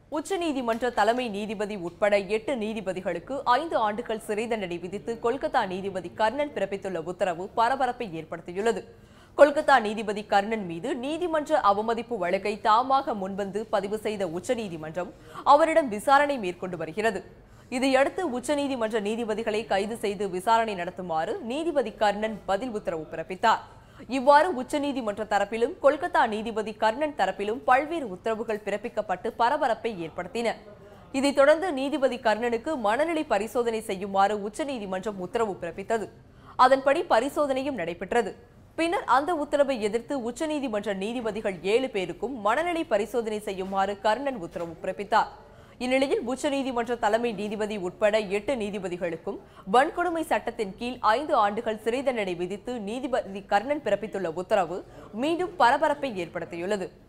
உச்சநீதிமன்ற தலைமை நீதிபதி உட்பட எட்டு நீதிபதிகளுக்கு ஐந்து ஆண்டுகள் சிறை தண்டனை விதித்து கொல்கத்தா நீதிபதி கர்ணன் பிறப்பித்துள்ள உத்தரவு பரபரப்பை ஏற்படுத்தியுள்ளது கொல்கத்தா நீதிபதி கர்ணன் மீது நீதிமன்ற அவமதிப்பு வழக்கை தாமாக முன்வந்து பதிவு செய்த உச்சநீதிமன்றம் அவரிடம் விசாரணை மேற்கொண்டு வருகிறது இதையடுத்து உச்சநீதிமன்ற நீதிபதிகளை கைது செய்து விசாரணை நடத்துமாறு நீதிபதி கர்ணன் பதில் உத்தரவு பிறப்பித்தார் இவ்வாறு உச்சநீதிமன்ற தரப்பிலும் கொல்கத்தா நீதிபதி கர்ணன் தரப்பிலும் பல்வேறு உத்தரவுகள் பிறப்பிக்கப்பட்டு பரபரப்பை ஏற்படுத்தின இதைத் தொடர்ந்து நீதிபதி கர்ணனுக்கு மனநிலை பரிசோதனை செய்யுமாறு உச்சநீதிமன்றம் உத்தரவு பிறப்பித்தது அதன்படி பரிசோதனையும் நடைபெற்றது பின்னர் அந்த உத்தரவை எதிர்த்து உச்சநீதிமன்ற நீதிபதிகள் ஏழு பேருக்கும் மனநிலை பரிசோதனை செய்யுமாறு கர்ணன் உத்தரவு பிறப்பித்தார் இந்நிலையில் உச்சநீதிமன்ற தலைமை நீதிபதி உட்பட எட்டு நீதிபதிகளுக்கும் வன்கொடுமை சட்டத்தின் கீழ் ஐந்து ஆண்டுகள் சிறை தண்டனை விதித்து நீதிபதி கர்ணன் பிறப்பித்துள்ள உத்தரவு மீண்டும் பரபரப்பை ஏற்படுத்தியுள்ளது